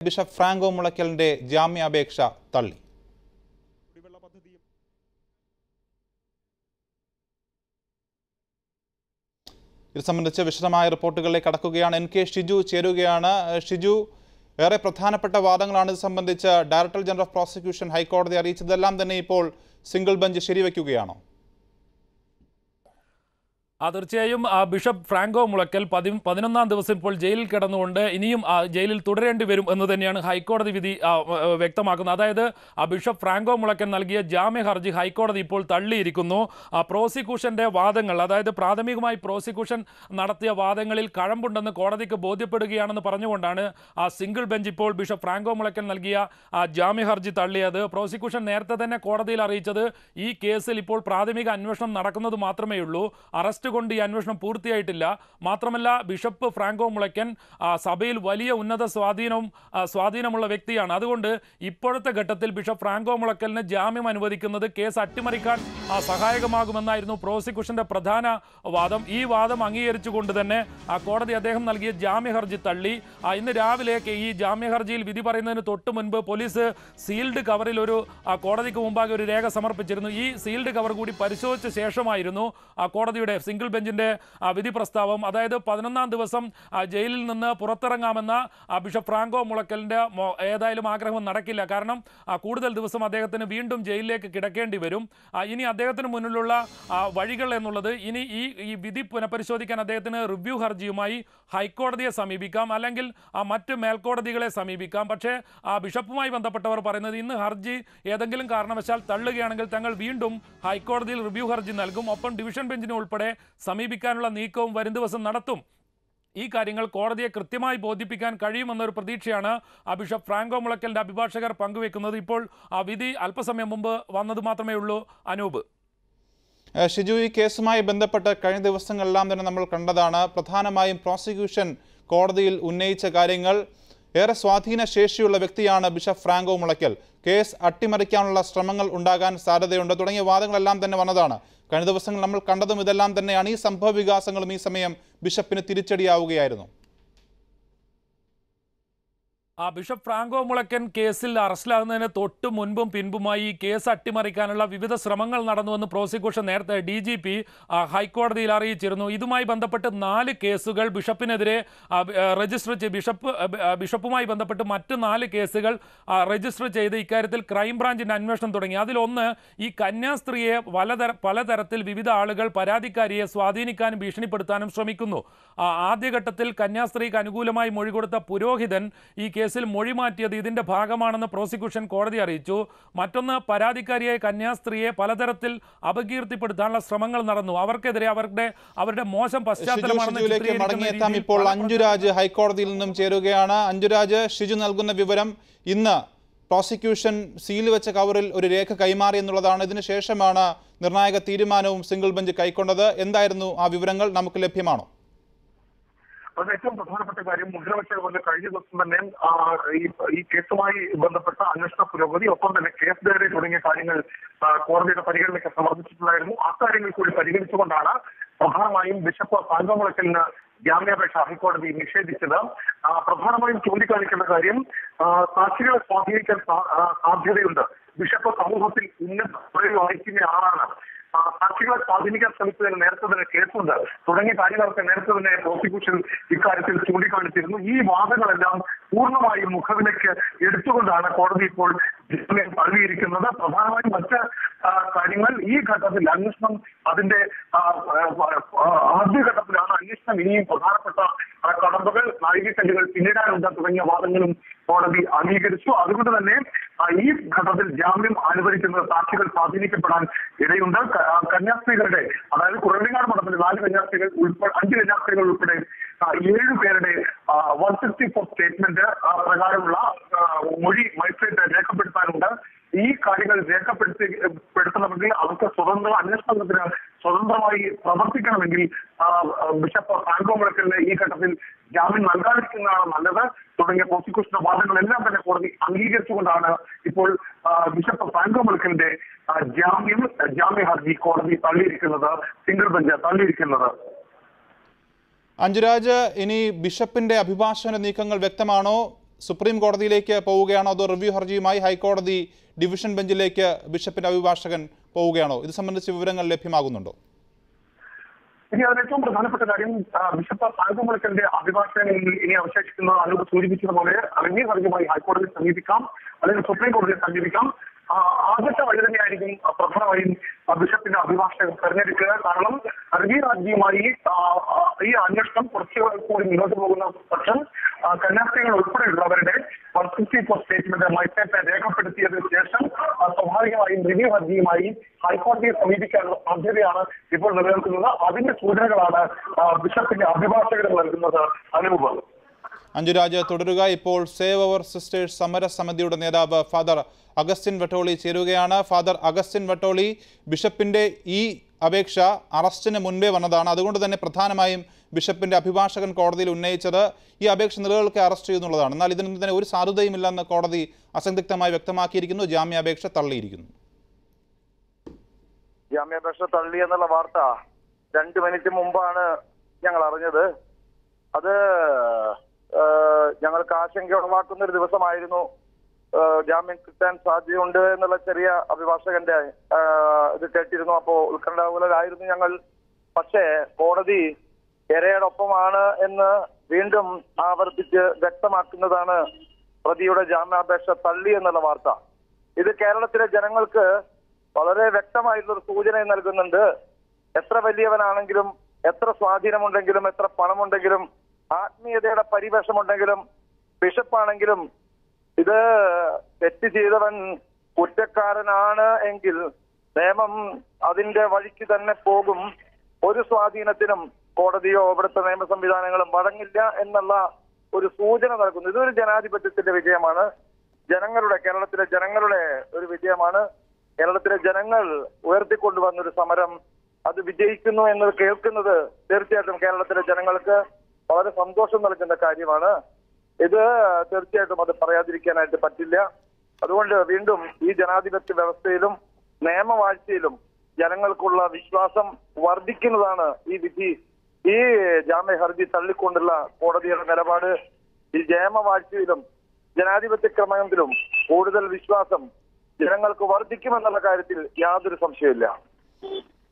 bishop Franco മുളയ്ക്കലിന്റെ ജാമ്യാപേക്ഷ തള്ളി ഇത് സംബന്ധിച്ച് വിശദമായ റിപ്പോർട്ടുകളിലേക്ക് കടക്കുകയാണ് എൻ കെ ഷിജു ചേരുകയാണ് ഏഹ് ഷിജു ഏറെ പ്രധാനപ്പെട്ട വാദങ്ങളാണ് ഇത് സംബന്ധിച്ച് ഡയറക്ടർ ജനറൽ ഓഫ് പ്രോസിക്യൂഷൻ ഹൈക്കോടതി അറിയിച്ചതെല്ലാം തന്നെ ഇപ്പോൾ സിംഗിൾ ബെഞ്ച് ശരിവയ്ക്കുകയാണോ ആ തീർച്ചയായും ആ, ബിഷപ്പ് ഫ്രാങ്കോ മുളയ്ക്കൽ പതി പതിനൊന്നാം ദിവസം ഇപ്പോൾ ജയിലിൽ കിടന്നുകൊണ്ട് ഇനിയും ആ, ജയിലിൽ തുടരേണ്ടി വരും എന്ന് തന്നെയാണ് ഹൈക്കോടതി വിധി ആ, ആ, വ്യക്തമാക്കുന്നത് അതായത് ആ ബിഷപ്പ് ഫ്രാങ്കോ മുളയ്ക്കൽ നൽകിയ ജാമ്യ ഹർജി ഹൈക്കോടതി ഇപ്പോൾ തള്ളിയിരിക്കുന്നു ആ പ്രോസിക്യൂഷന്റെ വാദങ്ങൾ അതായത് പ്രാഥമികമായി പ്രോസിക്യൂഷൻ നടത്തിയ വാദങ്ങളിൽ കഴമ്പുണ്ടെന്ന് കോടതിക്ക് ബോധ്യപ്പെടുകയാണെന്ന് പറഞ്ഞുകൊണ്ടാണ് ആ സിംഗിൾ ബെഞ്ച് ഇപ്പോൾ ബിഷപ്പ് ഫ്രാങ്കോ മുളയ്ക്കൽ നൽകിയ ആ ജാമ്യ ഹർജി തള്ളിയത് പ്രോസിക്യൂഷൻ നേരത്തെ തന്നെ കോടതിയിൽ അറിയിച്ചത് ഈ കേസിൽ ഇപ്പോൾ പ്രാഥമിക അന്വേഷണം നടക്കുന്നത് മാത്രമേ ഉള്ളൂ അറസ്റ്റ് കൊണ്ട് ഈ അന്വേഷണം പൂർത്തിയായിട്ടില്ല മാത്രമല്ല ബിഷപ്പ് ഫ്രാങ്കോ മുളയ്ക്കൻ ആ, സഭയിൽ വലിയ ഉന്നത സ്വാധീനവും ആ, സ്വാധീനമുള്ള വ്യക്തിയാണ് അതുകൊണ്ട് ഇപ്പോഴത്തെ ഘട്ടത്തിൽ ബിഷപ്പ് ഫ്രാങ്കോ മുളയ്ക്കലിന് ജാമ്യം അനുവദിക്കുന്നത് കേസ് അട്ടിമറിക്കാൻ ആ, സഹായകമാകുമെന്നായിരുന്നു പ്രോസിക്യൂഷന്റെ പ്രധാന വാദം ഈ വാദം അംഗീകരിച്ചുകൊണ്ട് തന്നെ ആ കോടതി അദ്ദേഹം നൽകിയ ജാമ്യ ഹർജി തള്ളി ആ, ഇന്ന് രാവിലെ ഈ ജാമ്യ ഹർജിയിൽ വിധി പറയുന്നതിന് തൊട്ട് മുൻപ് പോലീസ് സീൽഡ് കവറിൽ ഒരു ആ, കോടതിക്ക് മുമ്പാകെ ഒരു രേഖ സമർപ്പിച്ചിരുന്നു ഈ സീൽഡ് കവർ കൂടി പരിശോധിച്ച ശേഷമായിരുന്നു ആ, കോടതിയുടെ സിംഗിൾ ബെഞ്ചിന്റെ ആ, വിധി പ്രസ്താവം അതായത് പതിനൊന്നാം ദിവസം ആ, ജയിലിൽ നിന്ന് പുറത്തിറങ്ങാമെന്ന ആ, ബിഷപ്പ് ഫ്രാങ്കോ മുളക്കലിന്റെ മോ- ഏതായാലും ആഗ്രഹം നടക്കില്ല കാരണം ആ, കൂടുതൽ ദിവസം അദ്ദേഹത്തിന് വീണ്ടും ജയിലിലേക്ക് കിടക്കേണ്ടി വരും ആ, ഇനി അദ്ദേഹത്തിന് മുന്നിലുള്ള ആ, വഴികൾ എന്നുള്ളത് ഇനി ഈ ഈ വിധി പുനഃപരിശോധിക്കാൻ അദ്ദേഹത്തിന് റിവ്യൂ ഹർജിയുമായി ഹൈക്കോടതിയെ സമീപിക്കാം അല്ലെങ്കിൽ ആ, മറ്റ് മേൽക്കോടതികളെ സമീപിക്കാം പക്ഷേ ആ, ബിഷപ്പുമായി ബന്ധപ്പെട്ടവർ പറയുന്നത് ഇന്ന് ഹർജി ഏതെങ്കിലും കാരണവശാൽ തള്ളുകയാണെങ്കിൽ തങ്ങൾ വീണ്ടും ഹൈക്കോടതിയിൽ റിവ്യൂ ഹർജി നൽകും ഒപ്പം ഡിവിഷൻ ബെഞ്ചിനെ ഉൾപ്പെടെ സമീപിക്കാനുള്ള നീക്കവും വരും ദിവസം നടത്തും ഈ കാര്യങ്ങൾ കോടതിയെ കൃത്യമായി ബോധിപ്പിക്കാൻ കഴിയുമെന്നൊരു പ്രതീക്ഷയാണ് ആ ബിഷപ്പ് ഫ്രാങ്കോ മുളക്കലിന്റെ അഭിഭാഷകർ പങ്കുവെക്കുന്നത് ഇപ്പോൾ ആ വിധി അല്പസമയം മുമ്പ് വന്നത് മാത്രമേ ഉള്ളൂ അനൂപ് ഏഹ് ഷിജു ഈ കേസുമായി ബന്ധപ്പെട്ട് കഴിഞ്ഞ ദിവസങ്ങളെല്ലാം തന്നെ നമ്മൾ കണ്ടതാണ് പ്രധാനമായും പ്രോസിക്യൂഷൻ കോടതിയിൽ ഉന്നയിച്ച കാര്യങ്ങൾ ഏറെ സ്വാധീന ശേഷിയുള്ള വ്യക്തിയാണ് ബിഷപ്പ് ഫ്രാങ്കോ മുളയ്ക്കൽ കേസ് അട്ടിമറിക്കാനുള്ള ശ്രമങ്ങൾ ഉണ്ടാകാൻ സാധ്യതയുണ്ട് തുടങ്ങിയ വാദങ്ങളെല്ലാം തന്നെ വന്നതാണ് കഴിഞ്ഞ ദിവസങ്ങൾ നമ്മൾ കണ്ടതും ഇതെല്ലാം തന്നെയാണ് ഈ സംഭവ വികാസങ്ങളും ഈ സമയം ബിഷപ്പിന് തിരിച്ചടിയാവുകയായിരുന്നു ആ ബിഷപ്പ് ഫ്രാങ്കോ മുളക്കൻ കേസിൽ അറസ്റ്റിലാകുന്നതിന് തൊട്ട് മുൻപും പിൻപുമായി ഈ കേസ് അട്ടിമറിക്കാനുള്ള വിവിധ ശ്രമങ്ങൾ നടന്നുവെന്ന് പ്രോസിക്യൂഷൻ നേരത്തെ ഡി ജി പി ഹൈക്കോടതിയിൽ അറിയിച്ചിരുന്നു ഇതുമായി ബന്ധപ്പെട്ട് നാല് കേസുകൾ ബിഷപ്പിനെതിരെ ആ, ബി- ആ, രജിസ്റ്റർ ചെയ്ത് ബിഷപ്പ് ആ, ബി- ആ, ബിഷപ്പുമായി ബന്ധപ്പെട്ട് മറ്റ് നാല് കേസുകൾ ആ, രജിസ്റ്റർ ചെയ്ത് ഇക്കാര്യത്തിൽ ക്രൈംബ്രാഞ്ചിന്റെ അന്വേഷണം തുടങ്ങി അതിലൊന്ന് ഈ കന്യാസ്ത്രീയെ പലതര പലതരത്തിൽ വിവിധ ആളുകൾ പരാതിക്കാരിയെ സ്വാധീനിക്കാനും ഭീഷണിപ്പെടുത്താനും ശ്രമിക്കുന്നു ആ, ആദ്യഘട്ടത്തിൽ കന്യാസ്ത്രീക്ക് അനുകൂലമായി മൊഴി കൊടുത്ത പുരോഹിതൻ ഈ കേസിൽ മൊഴി മാറ്റിയത് ഇതിന്റെ ഭാഗമാണെന്ന് പ്രോസിക്യൂഷൻ കോടതി അറിയിച്ചു മറ്റൊന്ന് പരാതിക്കാരിയായ കന്യാസ്ത്രീയെ പലതരത്തിൽ അപകീർത്തിപ്പെടുത്താനുള്ള ശ്രമങ്ങൾ നടന്നു അവർക്കെതിരെ അവരുടെ അവരുടെ മോശം ഷിജു പശ്ചാത്തലമാണെന്ന് ഷിജുവിലേക്ക് ചിത്രീകരിക്കുന്ന മടങ്ങിയെത്താം രീതിയിൽ ഇപ്പോൾ പല അഞ്ജുരാജ് ഹൈക്കോടതിയിൽ നിന്നും ചേരുകയാണ് അഞ്ജുരാജ് ഷിജു നൽകുന്ന വിവരം ഇന്ന് പ്രോസിക്യൂഷൻ സീൽ വെച്ച കവറിൽ ഒരു രേഖ കൈമാറി എന്നുള്ളതാണ് ഇതിനു ശേഷമാണ് നിർണായക തീരുമാനവും സിംഗിൾ ബെഞ്ച് കൈക്കൊണ്ടത് എന്തായിരുന്നു ആ വിവരങ്ങൾ നമുക്ക് ലഭ്യമാണോ അത് ഏറ്റവും പ്രധാനപ്പെട്ട കാര്യം മുദ്രവെച്ച പോലെ കഴിഞ്ഞ ദിവസം തന്നെ ആ, ഈ ഈ കേസുമായി ബന്ധപ്പെട്ട അന്വേഷണ പുരോഗതി ഒപ്പം തന്നെ കേസ് ഡയറി തുടങ്ങിയ കാര്യങ്ങൾ ആ, കോടതിയുടെ പരിഗണനയ്ക്ക് സമർപ്പിച്ചിട്ടുണ്ടായിരുന്നു അക്കാര്യങ്ങൾ കൂടി പരിഗണിച്ചുകൊണ്ടാണ് പ്രധാനമായും ബിഷപ്പ് സാങ്കമുളക്കലിന് ജാമ്യാപേക്ഷ ഹൈക്കോടതി നിഷേധിച്ചത് ആ, പ്രധാനമായും ചൂണ്ടിക്കാണിക്കേണ്ട കാര്യം ആ, സാക്ഷികളെ സ്വാധീനിക്കാൻ സാ- ആ, സാധ്യതയുണ്ട് ബിഷപ്പ് സമൂഹത്തിൽ ഉന്നത പദവി വഹിക്കുന്ന ആളാണ് ആ, സാക്ഷികളെ സ്വാധീനിക്കാൻ ശ്രമിച്ചതിന് നേരത്തെ തന്നെ കേസുണ്ട് തുടങ്ങിയ കാര്യങ്ങളൊക്കെ നേരത്തെ തന്നെ പ്രോസിക്യൂഷൻ ഇക്കാര്യത്തിൽ ചൂണ്ടിക്കാണിച്ചിരുന്നു ഈ വാദങ്ങളെല്ലാം പൂർണ്ണമായും മുഖവിലേക്ക് എടുത്തുകൊണ്ടാണ് കോടതി ഇപ്പോൾ ജാമ്യം തള്ളിയിരിക്കുന്നത് പ്രധാനമായും മറ്റ് ആ, കാര്യങ്ങൾ ഈ ഘട്ടത്തിൽ അന്വേഷണം അതിന്റെ ആ, ആ, ആദ്യഘട്ടത്തിലാണ് അന്വേഷണം ഇനിയും പ്രധാനപ്പെട്ട ആ, കടമ്പകൾ നാഴികക്കല്ലുകൾ പിന്നിടാനുണ്ട് തുടങ്ങിയ വാദങ്ങളും കോടതി അംഗീകരിച്ചു അതുകൊണ്ട് തന്നെ ആ, ഈ ഘട്ടത്തിൽ ജാമ്യം അനുവദിക്കുന്നത് സാക്ഷികൾ സ്വാധീനിക്കപ്പെടാൻ ഇടയുണ്ട് ക- ആ, കന്യാസ്ത്രീകളുടെ അതായത് കുറവിങ്ങാട് മഠത്തിലെ നാല് കന്യാസ്ത്രീകൾ ഉൾപ്പെടെ അഞ്ച് കന്യാസ്ത്രീകൾ ഉൾപ്പെടെ ആ, ഏഴ് പേരുടെ വൺ സിക്സ്റ്റി ഫോർ സ്റ്റേറ്റ്മെന്റ് പ്രകാരമുള്ള ആ, മൊഴി മജിസ്ട്രേറ്റ് രേഖപ്പെടുത്താനുണ്ട് ഈ കാര്യങ്ങൾ രേഖപ്പെടുത്തി പെടുത്തണമെങ്കിൽ അവർക്ക് സ്വതന്ത്ര അന്വേഷണത്തിന് സ്വതന്ത്രമായി പ്രവർത്തിക്കണമെങ്കിൽ ആ, ആ, ബിഷപ്പ് ഫ്രാങ്കോ മുഴക്കലിന് ഈ ഘട്ടത്തിൽ ജാമ്യം നൽകാതിരിക്കുന്നതാണ് നല്ലത് തുടങ്ങിയ പ്രോസിക്യൂഷന്റെ വാദങ്ങളെല്ലാം തന്നെ കോടതി അംഗീകരിച്ചുകൊണ്ടാണ് ഇപ്പോൾ ആ, ബിഷപ്പ് ഫ്രാങ്കോ മുഴക്കലിന്റെ ആ, ജാമ്യം ജാമ്യ ഹർജി കോടതി തള്ളിയിരിക്കുന്നത് സിംഗിൾ ബെഞ്ച് തള്ളിയിരിക്കുന്നത് അഞ്ജുരാജ് ഇനി ബിഷപ്പിന്റെ അഭിഭാഷകന്റെ നീക്കങ്ങൾ വ്യക്തമാണോ സുപ്രീം കോടതിയിലേക്ക് പോവുകയാണോ അതോ റിവ്യൂ ഹർജിയുമായി ഹൈക്കോടതി ഡിവിഷൻ ബെഞ്ചിലേക്ക് ബിഷപ്പിന്റെ അഭിഭാഷകൻ പോവുകയാണോ ഇത് സംബന്ധിച്ച് വിവരങ്ങൾ ലഭ്യമാകുന്നുണ്ടോ ഇനി അതിൽ ഏറ്റവും പ്രധാനപ്പെട്ട കാര്യം ആ, ബിഷപ്പ് സാഗമലക്കന്റെ അഭിഭാഷകൻ ഇനി- ഇനി അവശേഷിക്കുന്ന അനൂപ് സൂചിപ്പിച്ചതുപോലെ റിവ്യൂ ഹർജിയുമായി ഹൈക്കോടതിയെ സമീപിക്കാം അല്ലെങ്കിൽ സുപ്രീം കോടതിയെ സമീപിക്കാം ആ, ആദ്യത്തെ വഴി തന്നെയായിരിക്കും പ്രധാനമായും ആ, ബിഷപ്പിന്റെ അഭിഭാഷകൻ തെരഞ്ഞെടുക്കുക കാരണം റിവ്യൂ ഹർജിയുമായി ആ, ആ, ഈ അന്വേഷണം കുറച്ച് കൂടി മുന്നോട്ട് പോകുന്ന പക്ഷം ആ, കന്യാസ്ത്രീകൾ ഉൾപ്പെടെയുള്ളവരുടെ വൺ ഫിഫ്റ്റി ഫോർ സ്റ്റേറ്റ്മെന്റ് മൈസേറ്റ് രേഖപ്പെടുത്തിയതിനു ശേഷം ആ, സ്വാഭാവികമായും റിവ്യൂ ഹർജിയുമായി ഹൈക്കോടതിയെ സമീപിക്കാനുള്ള സാധ്യതയാണ് ഇപ്പോൾ നിലനിൽക്കുന്നത് അതിന്റെ സൂചനകളാണ് ആ, ബിഷപ്പിന്റെ അഭിഭാഷകർ നൽകുന്നത് അനൂപ് അഞ്ജുരാജ് തുടരുക ഇപ്പോൾ സേവ് അവർ സിസ്റ്റേഴ്സ് സമര സമിതിയുടെ നേതാവ് ഫാദർ അഗസ്റ്റിൻ വട്ടോളി ചേരുകയാണ് ഫാദർ അഗസ്റ്റിൻ വട്ടോളി ബിഷപ്പിന്റെ ഈ അപേക്ഷ അറസ്റ്റിന് മുൻപേ വന്നതാണ് അതുകൊണ്ട് തന്നെ പ്രധാനമായും ബിഷപ്പിന്റെ അഭിഭാഷകൻ കോടതിയിൽ ഉന്നയിച്ചത് ഈ അപേക്ഷ നിലനിൽക്കെ അറസ്റ്റ് ചെയ്യുന്നുള്ളതാണ് എന്നാൽ ഇതിന് തന്നെ ഒരു സാധുതയുമില്ലെന്ന് കോടതി അസന്ധിഗ്ധമായി വ്യക്തമാക്കിയിരിക്കുന്നു ജാമ്യാപേക്ഷ തള്ളിയിരിക്കുന്നു ജാമ്യാപേക്ഷ തള്ളി എന്നുള്ള വാർത്ത രണ്ട് മിനിറ്റ് മുമ്പാണ് ഞങ്ങൾ അറിഞ്ഞത് അത് ഏഹ്, ഞങ്ങൾക്ക് ആശങ്ക ഉളവാക്കുന്ന ഒരു ദിവസമായിരുന്നു ഏഹ്, ജാമ്യം കിട്ടാൻ സാധ്യതയുണ്ട് എന്നുള്ള ചെറിയ അഭിഭാഷകന്റെ ഏഹ്, ഇത് കേട്ടിരുന്നു അപ്പോ ഉത്കണ്ഠാകുലരായിരുന്നു ഞങ്ങൾ പക്ഷേ കോടതി ഇരയോടൊപ്പമാണ് എന്ന് വീണ്ടും ആവർത്തിച്ച് വ്യക്തമാക്കുന്നതാണ് പ്രതിയുടെ ജാമ്യാപേക്ഷ തള്ളി എന്നുള്ള വാർത്ത ഇത് കേരളത്തിലെ ജനങ്ങൾക്ക് വളരെ വ്യക്തമായിട്ടുള്ള ഒരു സൂചന നൽകുന്നുണ്ട് എത്ര വലിയവനാണെങ്കിലും എത്ര സ്വാധീനമുണ്ടെങ്കിലും എത്ര പണമുണ്ടെങ്കിലും ആത്മീയതയുടെ പരിവേഷമുണ്ടെങ്കിലും ബിഷപ്പാണെങ്കിലും ഇത് തെറ്റ് ചെയ്തവൻ കുറ്റക്കാരനാണ് എങ്കിൽ നിയമം അതിന്റെ വഴിക്ക് തന്നെ പോകും ഒരു സ്വാധീനത്തിനും കോടതിയോ ഇവിടുത്തെ നിയമ സംവിധാനങ്ങളും വഴങ്ങില്ല എന്നുള്ള ഒരു സൂചന നൽകുന്നു ഇതൊരു ജനാധിപത്യത്തിന്റെ വിജയമാണ് ജനങ്ങളുടെ കേരളത്തിലെ ജനങ്ങളുടെ ഒരു വിജയമാണ് കേരളത്തിലെ ജനങ്ങൾ ഉയർത്തിക്കൊണ്ടുവന്ന ഒരു സമരം അത് വിജയിക്കുന്നു എന്നത് കേൾക്കുന്നത് തീർച്ചയായിട്ടും കേരളത്തിലെ ജനങ്ങൾക്ക് വളരെ സന്തോഷം നൽകുന്ന കാര്യമാണ് ഇത് തീർച്ചയായിട്ടും അത് പറയാതിരിക്കാനായിട്ട് പറ്റില്ല അതുകൊണ്ട് വീണ്ടും ഈ ജനാധിപത്യ വ്യവസ്ഥയിലും നിയമവാഴ്ചയിലും ജനങ്ങൾക്കുള്ള വിശ്വാസം വർദ്ധിക്കുന്നതാണ് ഈ വിധി ഈ ജാമ്യ ഹർജി തള്ളിക്കൊണ്ടുള്ള കോടതിയുടെ നിലപാട് ഈ നിയമവാഴ്ചയിലും ജനാധിപത്യ ക്രമത്തിലും കൂടുതൽ വിശ്വാസം ജനങ്ങൾക്ക് വർദ്ധിക്കുമെന്നുള്ള കാര്യത്തിൽ യാതൊരു സംശയമില്ല